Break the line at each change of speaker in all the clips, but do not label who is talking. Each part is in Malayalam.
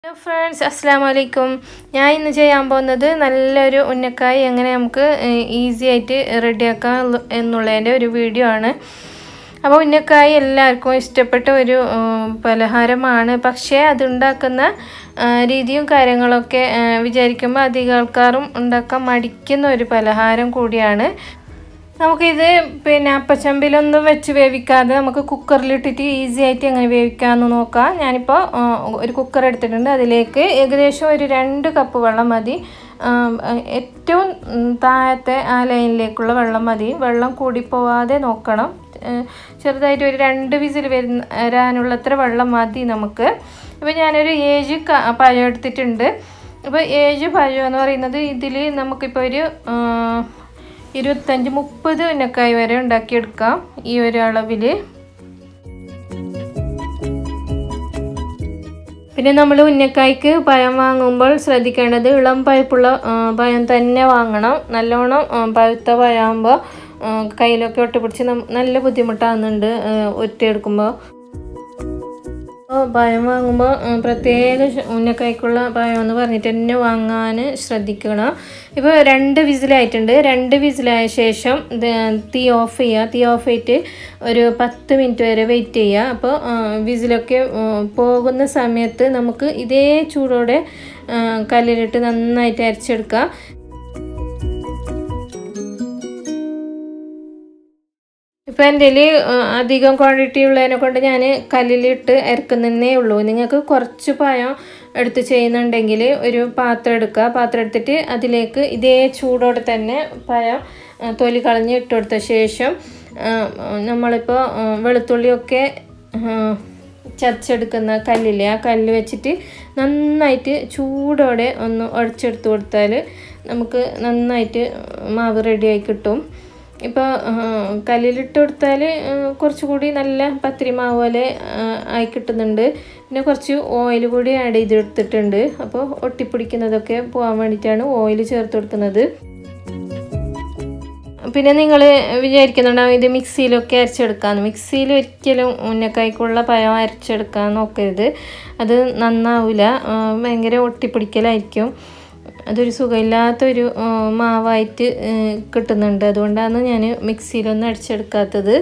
ഹലോ ഫ്രണ്ട്സ് അസ്സാം വലൈക്കും ഞാൻ ഇന്ന് ചെയ്യാൻ പോകുന്നത് നല്ലൊരു ഉന്നക്കായി എങ്ങനെ നമുക്ക് ഈസി ആയിട്ട് റെഡിയാക്കാം എന്നുള്ളതിൻ്റെ ഒരു വീഡിയോ ആണ് അപ്പോൾ ഉന്നക്കായി എല്ലാവർക്കും ഇഷ്ടപ്പെട്ട ഒരു ഉം, പലഹാരമാണ് പക്ഷേ അതുണ്ടാക്കുന്ന ആ, രീതിയും കാര്യങ്ങളൊക്കെ ആ, വിചാരിക്കുമ്പോൾ അധികം ആൾക്കാരും ഉണ്ടാക്കാൻ മടിക്കുന്ന ഒരു പലഹാരം കൂടിയാണ് നമുക്കിത് പിന്നെ അപ്പച്ചമ്പിലൊന്നും വെച്ച് വേവിക്കാതെ നമുക്ക് കുക്കറിലിട്ടിട്ട് ഈസി ആയിട്ട് എങ്ങനെ വേവിക്കാമെന്ന് നോക്കാം ഞാനിപ്പോൾ ആ, ഒരു കുക്കർ എടുത്തിട്ടുണ്ട് അതിലേക്ക് ഏകദേശം ഒരു രണ്ട് കപ്പ് വെള്ളം മതി ആ, ഏറ്റവും ഉം, താഴത്തെ ആ ലൈനിലേക്കുള്ള വെള്ളം മതി വെള്ളം കൂടിപ്പോവാതെ നോക്കണം ഏ, ചെറുതായിട്ട് ഒരു രണ്ട് വിസിൽ വരുന്ന വരാനുള്ളത്ര വെള്ളം മതി നമുക്ക് ഇപ്പോൾ ഞാനൊരു ഏഴ് ക- പഴം എടുത്തിട്ടുണ്ട് അപ്പോൾ ഏഴ് പഴം എന്ന് പറയുന്നത് ഇതിൽ നമുക്കിപ്പോൾ ഒരു ആ, ഇരുപത്തഞ്ച് മുപ്പത് ഉന്നക്കായ് വരെ ഉണ്ടാക്കിയെടുക്കാം ഈ ഒരു അളവിൽ പിന്നെ നമ്മൾ ഉന്നക്കായ്ക്ക് പഴം വാങ്ങുമ്പോൾ ശ്രദ്ധിക്കേണ്ടത് ഇളം പഴുപ്പുള്ള ആ, പഴം തന്നെ വാങ്ങണം നല്ലോണം ആ, പഴുത്ത പഴമാകുമ്പോൾ കയ്യിലൊക്കെ ഒട്ടിപ്പിടിച്ച് നം- നല്ല ബുദ്ധിമുട്ടാകുന്നുണ്ട് ഒറ്റയെടുക്കുമ്പോൾ അപ്പോൾ പഴം വാങ്ങുമ്പോൾ ഉം, പ്രത്യേക ശ- ഉന്നക്കായ്ക്കുള്ള പഴം എന്ന് പറഞ്ഞിട്ട് തന്നെ വാങ്ങാൻ ശ്രദ്ധിക്കണം ഇപ്പോൾ രണ്ട് വിസിലായിട്ടുണ്ട് രണ്ട് വിസിലായ ശേഷം ഇത് തീ ഓഫ് ചെയ്യുക തീ ഓഫ് ചെയ്തിട്ട് ഒരു പത്ത് മിനിറ്റ് വരെ വെയിറ്റ് ചെയ്യുക അപ്പോൾ ആ, വിസിലൊക്കെ ഉം, പോകുന്ന സമയത്ത് നമുക്ക് ഇതേ ചൂടോടെ ആ, കല്ലിലിട്ട് നന്നായിട്ട് അരച്ചെടുക്കുക ഇപ്പം എൻ്റെ കയ്യിൽ അധികം ക്വാണ്ടിറ്റി ഉള്ളതിനെ കൊണ്ട് ഞാൻ കല്ലിലിട്ട് അരക്കുന്നതേ ഉള്ളൂ നിങ്ങൾക്ക് കുറച്ച് പഴം എടുത്ത് ചെയ്യുന്നുണ്ടെങ്കിൽ ഒരു പാത്രം എടുക്കുക പാത്രം എടുത്തിട്ട് അതിലേക്ക് ഇതേ ചൂടോടെ തന്നെ പഴം ആ, തൊലി കളഞ്ഞ് ഇട്ട് കൊടുത്ത ശേഷം ആ, നമ്മളിപ്പോൾ ആ, വെളുത്തുള്ളിയൊക്കെ ആ, ചതച്ചെടുക്കുന്ന കല്ലില്ലേ ആ കല്ല് വെച്ചിട്ട് നന്നായിട്ട് ചൂടോടെ ഒന്ന് ഉടച്ചെടുത്ത് കൊടുത്താൽ നമുക്ക് നന്നായിട്ട് മാവ് റെഡിയായി കിട്ടും ഇപ്പോൾ കല്ലിലിട്ട് കൊടുത്താൽ കുറച്ചുകൂടി നല്ല പത്തിരി മാവ് പോലെ ആ, ആയി കിട്ടുന്നുണ്ട് പിന്നെ കുറച്ച് ഓയിൽ കൂടി ആഡ് ചെയ്തെടുത്തിട്ടുണ്ട് അപ്പോൾ ഒട്ടിപ്പിടിക്കുന്നതൊക്കെ പോകാൻ വേണ്ടിയിട്ടാണ് ഓയിൽ ചേർത്ത് കൊടുക്കുന്നത് പിന്നെ നിങ്ങൾ വിചാരിക്കുന്നുണ്ടാവും ഇത് മിക്സിയിലൊക്കെ അരച്ചെടുക്കാമെന്ന് മിക്സിയിൽ ഒരിക്കലും ഉന്നക്കായ്ക്കുള്ള പഴം അരച്ചെടുക്കാൻ നോക്കരുത് അത് നന്നാവില്ല ആ, ഭയങ്കര ഒട്ടിപ്പിടിക്കലായിരിക്കും അതൊരു സുഖമില്ലാത്തൊരു ആ, മാവായിട്ട് ആ, കിട്ടുന്നുണ്ട് അതുകൊണ്ടാണ് ഞാൻ മിക്സിയിലൊന്നും അടിച്ചെടുക്കാത്തത്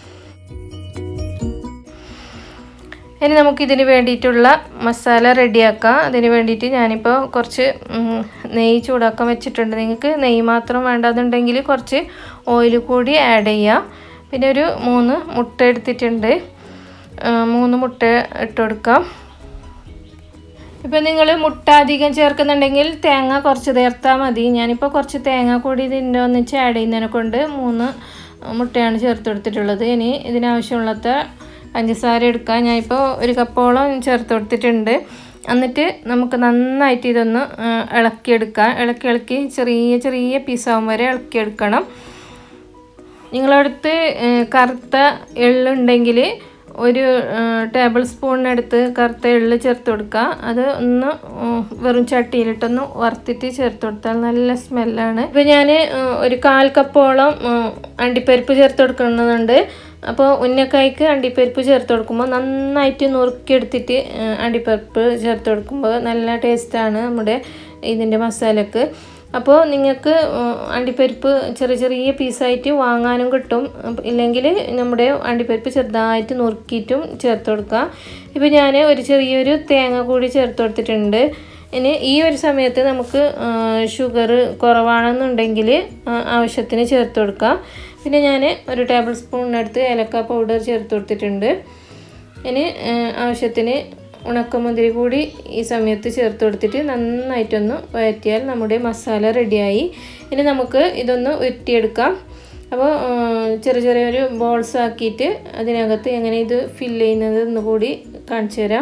ഇനി നമുക്ക് ഇതിന് വേണ്ടിയിട്ടുള്ള മസാല റെഡിയാക്കാം അതിന് വേണ്ടിയിട്ട് ഞാനിപ്പോൾ കുറച്ച് ഉം, നെയ്യ് ചൂടാക്കാൻ വെച്ചിട്ടുണ്ട് നിങ്ങൾക്ക് നെയ്യ് മാത്രം വേണ്ടെന്നുണ്ടെങ്കിൽ കുറച്ച് ഓയിൽ കൂടി ആഡ് ചെയ്യാം പിന്നെ ഒരു മൂന്ന് മുട്ട എടുത്തിട്ടുണ്ട് ആ, മൂന്ന് മുട്ട ഇട്ട് കൊടുക്കാം ഇപ്പം നിങ്ങൾ മുട്ട അധികം ചേർക്കുന്നുണ്ടെങ്കിൽ തേങ്ങ കുറച്ച് ചേർത്താൽ മതി ഞാനിപ്പോൾ കുറച്ച് തേങ്ങ കൂടി ഇതിൻ്റെ ഒന്നിച്ച് ആഡ് ചെയ്യുന്നതിനെ കൊണ്ട് മൂന്ന് മുട്ടയാണ് ചേർത്ത് കൊടുത്തിട്ടുള്ളത് ഇനി ഇതിനാവശ്യമുള്ളത്ത പഞ്ചസാര എടുക്കാം ഞാനിപ്പോൾ ഒരു കപ്പോളം ചേർത്ത് കൊടുത്തിട്ടുണ്ട് എന്നിട്ട് നമുക്ക് നന്നായിട്ട് ഇതൊന്ന് ആ, ഇളക്കിയെടുക്കാം ഇളക്കി ഇളക്കി ചെറിയ ചെറിയ പീസാവും വരെ ഇളക്കിയെടുക്കണം നിങ്ങളടുത്ത് ഏഹ്, കറുത്ത എള്ളുണ്ടെങ്കിൽ ഒരു ഏഹ്, ടേബിൾ സ്പൂണിനടുത്ത് കറുത്ത എള്ള് ചേർത്ത് കൊടുക്കുക അത് ഒന്ന് ഉം, വെറും ചട്ടിയിലിട്ടൊന്ന് വറുത്തിട്ട് ചേർത്ത് കൊടുത്താൽ നല്ല സ്മെല്ലാണ് ഇപ്പോൾ ഞാൻ ഒരു കാൽ കപ്പോളം ഉം, അണ്ടിപ്പരിപ്പ് ചേർത്ത് കൊടുക്കുന്നുണ്ട് അപ്പോൾ ഉന്നക്കായ്ക്ക് അണ്ടിപ്പരിപ്പ് ചേർത്ത് കൊടുക്കുമ്പോൾ നന്നായിട്ട് നുറുക്കിയെടുത്തിട്ട് ഏഹ്, അണ്ടിപ്പരിപ്പ് ചേർത്ത് കൊടുക്കുമ്പോൾ നല്ല ടേസ്റ്റാണ് നമ്മുടെ ഇതിൻ്റെ മസാലക്ക് അപ്പോൾ നിങ്ങൾക്ക് ഉം, അണ്ടിപ്പരിപ്പ് ചെറിയ ചെറിയ പീസായിട്ട് വാങ്ങാനും കിട്ടും അപ്പ- ഇല്ലെങ്കിൽ നമ്മുടെ അണ്ടിപ്പരിപ്പ് ചെറുതായിട്ട് നുറുക്കിയിട്ടും ചേർത്ത് കൊടുക്കുക ഇപ്പോൾ ഞാൻ ഒരു ചെറിയൊരു തേങ്ങ കൂടി ചേർത്ത് കൊടുത്തിട്ടുണ്ട് ഇനി ഈ ഒരു സമയത്ത് നമുക്ക് ഷുഗർ കുറവാണെന്നുണ്ടെങ്കിൽ ആ, ആവശ്യത്തിന് ചേർത്ത് കൊടുക്കുക പിന്നെ ഞാൻ ഒരു ടേബിൾ സ്പൂണിനടുത്ത് ഏലക്ക പൗഡർ ചേർത്ത് കൊടുത്തിട്ടുണ്ട് ഇനി ആ, ആവശ്യത്തിന് ഉണക്കമുന്തിരി കൂടി ഈ സമയത്ത് ചേർത്ത് കൊടുത്തിട്ട് നന്നായിട്ടൊന്ന് വഴറ്റിയാൽ നമ്മുടെ മസാല റെഡിയായി ഇനി നമുക്ക് ഇതൊന്ന് ഉരുട്ടിയെടുക്കാം അപ്പോൾ ആ, ചെറിയ ചെറിയൊരു ബോൾസ് ആക്കിയിട്ട് അതിനകത്ത് എങ്ങനെ ഇത് ഫില്ല് ചെയ്യുന്നത് എന്ന് കൂടി കാണിച്ചു തരാം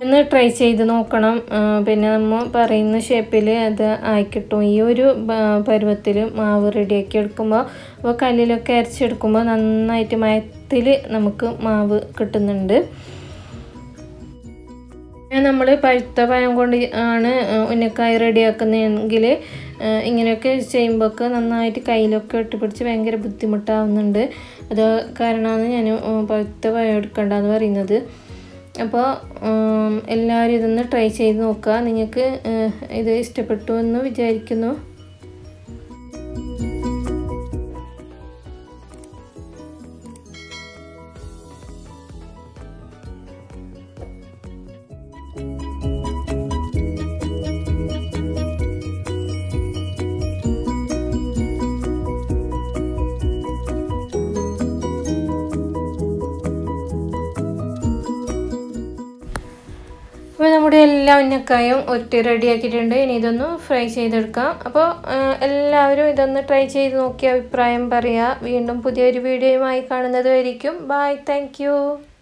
ഒന്ന് ട്രൈ ചെയ്ത് നോക്കണം ആ, പിന്നെ നമ്മൾ പറയുന്ന ഷേപ്പിൽ അത് ആയിക്കിട്ടും ഈ ഒരു പരുവത്തിൽ മാവ് റെഡിയാക്കി എടുക്കുമ്പോൾ അപ്പോൾ കല്ലിലൊക്കെ അരച്ചെടുക്കുമ്പോൾ നന്നായിട്ട് മയത്തിൽ നമുക്ക് മാവ് കിട്ടുന്നുണ്ട് നമ്മൾ പഴുത്ത പഴം കൊണ്ട് ആണ് ഉന്നക്കായ റെഡിയാക്കുന്നതെങ്കിൽ ഇങ്ങനെയൊക്കെ ചെയ്യുമ്പോഴൊക്കെ നന്നായിട്ട് കയ്യിലൊക്കെ ഒട്ടിപ്പിടിച്ച് ഭയങ്കര ബുദ്ധിമുട്ടാവുന്നുണ്ട് അത് കാരണമാണ് ഞാൻ പഴുത്ത പഴം എടുക്കേണ്ടതെന്ന് പറയുന്നത് അപ്പോൾ എല്ലാവരും ഇതൊന്ന് ട്രൈ ചെയ്ത് നോക്കുക നിങ്ങൾക്ക് ഏഹ്, ഇത് ഇഷ്ടപ്പെട്ടു എന്ന് വിചാരിക്കുന്നു അപ്പോൾ നമ്മുടെ എല്ലാ ഉന്നക്കായും ഒറ്റ റെഡിയാക്കിയിട്ടുണ്ട് ഇനി ഇതൊന്ന് ഫ്രൈ ചെയ്തെടുക്കാം അപ്പോൾ എല്ലാവരും ഇതൊന്ന് ട്രൈ ചെയ്ത് നോക്കി അഭിപ്രായം പറയുക വീണ്ടും പുതിയൊരു വീഡിയോയുമായി കാണുന്നത് വരെയും ബായ് താങ്ക്